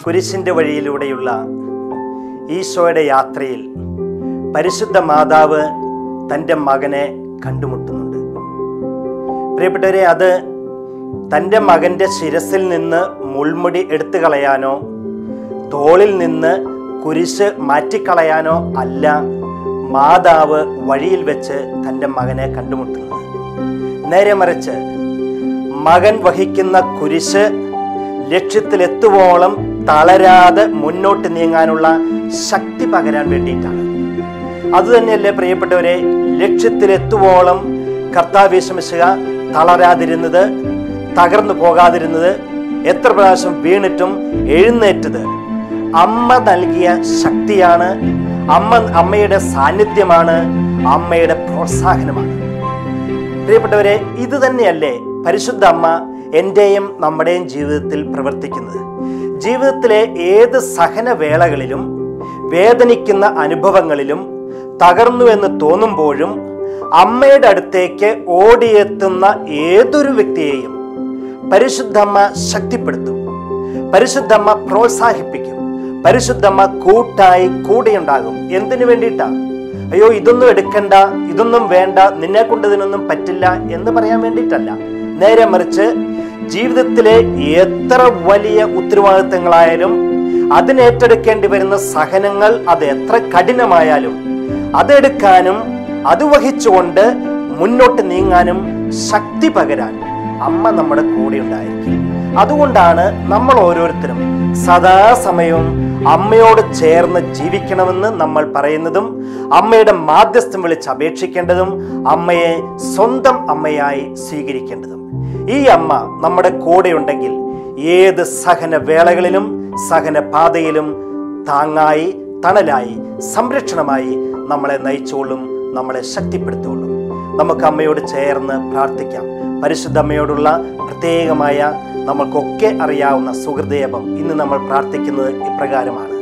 കുരിശിൻ്റെ വഴിയിലൂടെയുള്ള ഈശോയുടെ യാത്രയിൽ പരിശുദ്ധ മാതാവ് തൻ്റെ മകനെ കണ്ടുമുട്ടുന്നുണ്ട് പ്രിയപ്പെട്ടവരെ അത് തൻ്റെ മകൻ്റെ ശിരസിൽ നിന്ന് മുൾമുടി എടുത്തു കളയാനോ തോളിൽ നിന്ന് കുരിശ് മാറ്റിക്കളയാനോ അല്ല മാതാവ് വഴിയിൽ വെച്ച് തൻ്റെ മകനെ കണ്ടുമുട്ടുന്നത് നേരെ മറിച്ച് മകൻ വഹിക്കുന്ന കുരിശ് ലക്ഷ്യത്തിലെത്തുവോളം തളരാതെ മുന്നോട്ട് നീങ്ങാനുള്ള ശക്തി പകരാൻ വേണ്ടിയിട്ടാണ് അതുതന്നെയല്ലേ പ്രിയപ്പെട്ടവരെ ലക്ഷ്യത്തിലെത്തുവോളം കർത്താവേശമിശുക തളരാതിരുന്നത് തകർന്നു പോകാതിരുന്നത് എത്ര പ്രാവശ്യം വീണിട്ടും എഴുന്നേറ്റത് അമ്മ നൽകിയ ശക്തിയാണ് അമ്മ അമ്മയുടെ സാന്നിധ്യമാണ് അമ്മയുടെ പ്രോത്സാഹനമാണ് പ്രിയപ്പെട്ടവരെ ഇത് തന്നെയല്ലേ പരിശുദ്ധ അമ്മ എൻ്റെയും നമ്മുടെയും ജീവിതത്തിൽ പ്രവർത്തിക്കുന്നത് ജീവിതത്തിലെ ഏത് സഹനവേളകളിലും വേദനിക്കുന്ന അനുഭവങ്ങളിലും തകർന്നു എന്ന് തോന്നുമ്പോഴും അമ്മയുടെ അടുത്തേക്ക് ഓടിയെത്തുന്ന ഏതൊരു വ്യക്തിയെയും പരിശുദ്ധമ്മ ശക്തിപ്പെടുത്തും പരിശുദ്ധമ്മ പ്രോത്സാഹിപ്പിക്കും പരിശുദ്ധമ്മ കൂട്ടായി കൂടെയുണ്ടാകും എന്തിനു വേണ്ടിയിട്ടാ അയ്യോ ഇതൊന്നും എടുക്കണ്ട ഇതൊന്നും വേണ്ട നിന്നെ കൊണ്ട് ഇതിനൊന്നും പറ്റില്ല എന്ന് പറയാൻ വേണ്ടിയിട്ടല്ല നേരെ മറിച്ച് ജീവിതത്തിലെ എത്ര വലിയ ഉത്തരവാദിത്തങ്ങളായാലും അതിനേറ്റെടുക്കേണ്ടി വരുന്ന സഹനങ്ങൾ അത് എത്ര കഠിനമായാലും അതെടുക്കാനും അത് വഹിച്ചുകൊണ്ട് മുന്നോട്ട് നീങ്ങാനും ശക്തി പകരാൻ അമ്മ നമ്മുടെ കൂടെ ഉണ്ടായിരിക്കും അതുകൊണ്ടാണ് നമ്മൾ ഓരോരുത്തരും സദാസമയവും അമ്മയോട് ചേർന്ന് ജീവിക്കണമെന്ന് നമ്മൾ പറയുന്നതും അമ്മയുടെ മാധ്യസ്ഥം വിളിച്ച് അപേക്ഷിക്കേണ്ടതും അമ്മയെ സ്വന്തം അമ്മയായി സ്വീകരിക്കേണ്ടതും ഈ അമ്മ നമ്മുടെ കൂടെയുണ്ടെങ്കിൽ ഏത് സഹന വേളകളിലും സഹന പാതയിലും താങ്ങായി തണലായി സംരക്ഷണമായി നമ്മളെ നയിച്ചോളും നമ്മളെ ശക്തിപ്പെടുത്തുള്ളൂ നമുക്ക് അമ്മയോട് ചേർന്ന് പ്രാർത്ഥിക്കാം പരിശുദ്ധ അമ്മയോടുള്ള പ്രത്യേകമായ നമ്മൾക്കൊക്കെ അറിയാവുന്ന സുഹൃദയപം ഇന്ന് നമ്മൾ പ്രാർത്ഥിക്കുന്നത് ഇപ്രകാരമാണ്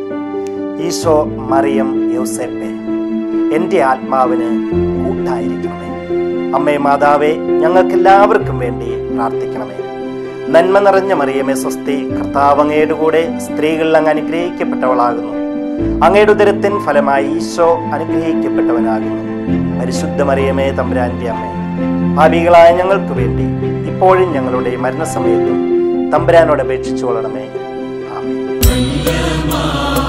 ഈശോ മറിയം യോസേപ്പെ എൻ്റെ ആത്മാവിന് കൂട്ടായിരിക്കണമേ അമ്മേ മാതാവേ ഞങ്ങൾക്കെല്ലാവർക്കും വേണ്ടി പ്രാർത്ഥിക്കണമേ നന്മ നിറഞ്ഞ മറിയമേ സ്വസ്തി കർത്താവ് അങ്ങയുടെ കൂടെ സ്ത്രീകളിൽ അങ്ങ് അനുഗ്രഹിക്കപ്പെട്ടവളാകുന്നു അങ്ങയുടെ ഉദരത്തിൻ ഫലമായി ഈശോ അനുഗ്രഹിക്കപ്പെട്ടവനാകുന്നു പരിശുദ്ധ മറിയമേ തമ്പുരാന്റെ അമ്മേ ഭാവികളായ ഞങ്ങൾക്ക് വേണ്ടി ഇപ്പോഴും ഞങ്ങളുടെ മരണസമയത്തും തമ്പുരാനോട് അപേക്ഷിച്ചു കൊള്ളണമേ ആമേൻ